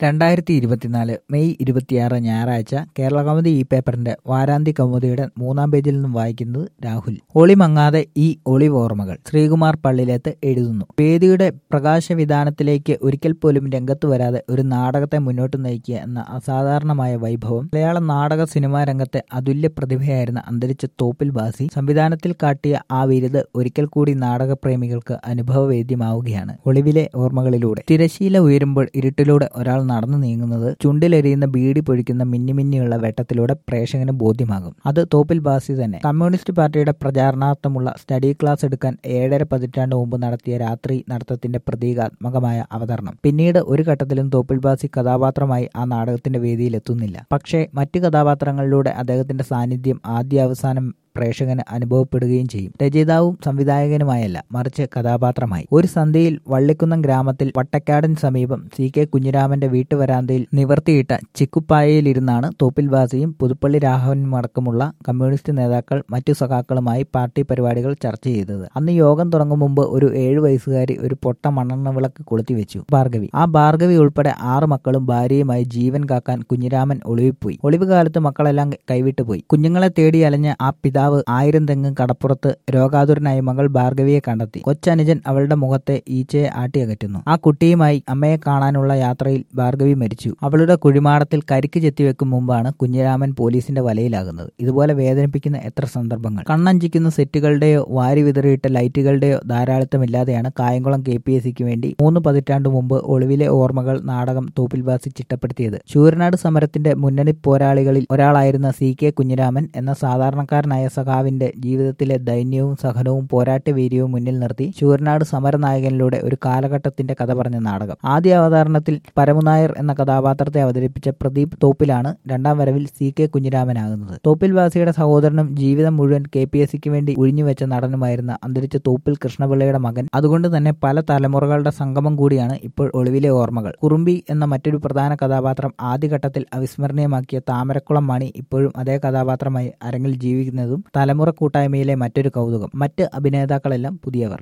രണ്ടായിരത്തി ഇരുപത്തിനാല് മെയ് ഇരുപത്തിയാറ് ഞായറാഴ്ച കേരള കൗമുദി ഈ പേപ്പറിന്റെ വാരാന്തി കൗമുദിയുടെ മൂന്നാം പേജിൽ നിന്നും വായിക്കുന്നത് രാഹുൽ ഒളിമങ്ങാതെ ഈ ഒളിവ് ഓർമ്മകൾ ശ്രീകുമാർ പള്ളിലേത്ത് എഴുതുന്നു വേദിയുടെ പ്രകാശവിധാനത്തിലേക്ക് ഒരിക്കൽ പോലും രംഗത്ത് വരാതെ ഒരു നാടകത്തെ മുന്നോട്ട് നയിക്കുക എന്ന അസാധാരണമായ വൈഭവം മലയാള നാടക സിനിമാ രംഗത്തെ അതുല്യ പ്രതിഭയായിരുന്ന അന്തരിച്ച തോപ്പിൽ ബാസി സംവിധാനത്തിൽ കാട്ടിയ ആ വിരുത് ഒരിക്കൽ കൂടി നാടകപ്രേമികൾക്ക് അനുഭവവേദ്യമാവുകയാണ് ഒളിവിലെ ഓർമ്മകളിലൂടെ തിരശീല ഉയരുമ്പോൾ ഇരുട്ടിലൂടെ ഒരാൾ നടന്നു നീങ്ങുന്നത് ചുണ്ടിലെരിയുന്ന ബീഡി പൊഴിക്കുന്ന മിന്നിമിന്നിയുള്ള വെട്ടത്തിലൂടെ പ്രേക്ഷകന് ബോധ്യമാകും അത് തോപ്പിൽ ബാസി തന്നെ കമ്മ്യൂണിസ്റ്റ് പാർട്ടിയുടെ പ്രചാരണാർത്ഥമുള്ള സ്റ്റഡി ക്ലാസ് എടുക്കാൻ ഏഴര പതിറ്റാണ്ട് മുമ്പ് നടത്തിയ രാത്രി നടത്തത്തിന്റെ പ്രതീകാത്മകമായ അവതരണം പിന്നീട് ഒരു ഘട്ടത്തിലും തോപ്പിൽ ബാസി കഥാപാത്രമായി ആ നാടകത്തിന്റെ വേദിയിൽ എത്തുന്നില്ല പക്ഷേ മറ്റു കഥാപാത്രങ്ങളിലൂടെ അദ്ദേഹത്തിന്റെ സാന്നിധ്യം ആദ്യാവസാനം പ്രേക്ഷകന് അനുഭവപ്പെടുകയും ചെയ്യും രചയിതാവും സംവിധായകനുമായല്ല മറിച്ച് കഥാപാത്രമായി ഒരു സന്ധ്യയിൽ വള്ളിക്കുന്നം ഗ്രാമത്തിൽ വട്ടക്കാടിന് സമീപം സി കെ കുഞ്ഞിരാമന്റെ വീട്ടുവരാന്തയിൽ നിവർത്തിയിട്ട ചിക്കുപ്പായയിലിരുന്നാണ് തോപ്പിൽ ബാസിയും പുതുപ്പള്ളി രാഘവനും അടക്കമുള്ള കമ്മ്യൂണിസ്റ്റ് നേതാക്കൾ മറ്റു സഖാക്കളുമായി പാർട്ടി പരിപാടികൾ ചർച്ച ചെയ്തത് അന്ന് യോഗം തുടങ്ങും മുമ്പ് ഒരു ഏഴു വയസ്സുകാരി ഒരു പൊട്ട മണ്ണെണ്ണ വിളക്ക് കൊളുത്തിവെച്ചു ഭാർഗവി ആ ഭാർഗവി ഉൾപ്പെടെ ആറ് മക്കളും ഭാര്യയുമായി ജീവൻ കാക്കാൻ കുഞ്ഞിരാമൻ ഒളിവിപ്പോയി ഒളിവ് കാലത്ത് മക്കളെല്ലാം കൈവിട്ടുപോയി കുഞ്ഞുങ്ങളെ തേടി അലഞ്ഞ ആ പിതാവ് ആയിരം തെങ്ങ് കടപ്പുറത്ത് രോഗാതുരനായ മകൾ ഭാർഗവിയെ കണ്ടെത്തി കൊച്ചനുജൻ അവളുടെ മുഖത്തെ ഈച്ചയെ ആട്ടിയകറ്റുന്നു ആ കുട്ടിയുമായി അമ്മയെ കാണാനുള്ള യാത്രയിൽ ഭാർഗവി മരിച്ചു അവളുടെ കുഴിമാടത്തിൽ കരിക്ക് ചെത്തിവെക്കും മുമ്പാണ് കുഞ്ഞിരാമൻ പോലീസിന്റെ വലയിലാകുന്നത് ഇതുപോലെ വേദനിപ്പിക്കുന്ന എത്ര സന്ദർഭങ്ങൾ കണ്ണഞ്ചിക്കുന്ന സെറ്റുകളുടെയോ വാരി വിതറിയിട്ട ലൈറ്റുകളുടെയോ ധാരാളിത്തമില്ലാതെയാണ് കായംകുളം കെ പി എസ് സിക്ക് വേണ്ടി മൂന്ന് പതിറ്റാണ്ട് മുമ്പ് ഒളിവിലെ ഓർമ്മകൾ നാടകം തോപ്പിൽ ബാസി ചിട്ടപ്പെടുത്തിയത് ശൂരനാട് സമരത്തിന്റെ മുന്നണി പോരാളികളിൽ ഒരാളായിരുന്ന സി കെ കുഞ്ഞിരാമൻ എന്ന സാധാരണക്കാരനായ സഖാവിന്റെ ജീവിതത്തിലെ ദൈന്യവും സഹനവും പോരാട്ടവീര്യവും മുന്നിൽ നിർത്തി ശൂരനാട് സമരനായകനിലൂടെ ഒരു കാലഘട്ടത്തിന്റെ കഥ പറഞ്ഞ നാടകം ആദ്യ അവതരണത്തിൽ പരമുനായർ എന്ന കഥാപാത്രത്തെ അവതരിപ്പിച്ച പ്രദീപ് തോപ്പിലാണ് രണ്ടാം വരവിൽ സി കെ കുഞ്ഞിരാമനാകുന്നത് തോപ്പിൽ വാസിയുടെ സഹോദരനും ജീവിതം മുഴുവൻ കെ പി എസ് സിക്ക് വേണ്ടി ഒഴിഞ്ഞുവെച്ച നടനുമായിരുന്ന അന്തരിച്ച തോപ്പിൽ കൃഷ്ണപിള്ളയുടെ മകൻ അതുകൊണ്ട് തന്നെ പല തലമുറകളുടെ സംഗമം കൂടിയാണ് ഇപ്പോൾ ഒളിവിലെ ഓർമ്മകൾ കുറുമ്പി എന്ന മറ്റൊരു പ്രധാന കഥാപാത്രം ആദ്യഘട്ടത്തിൽ അവിസ്മരണീയമാക്കിയ താമരക്കുളം മണി ഇപ്പോഴും അതേ കഥാപാത്രമായി അരങ്ങിൽ ജീവിക്കുന്നതും തലമുറ കൂട്ടായ്മയിലെ മറ്റൊരു കൗതുകം മറ്റ് അഭിനേതാക്കളെല്ലാം പുതിയവർ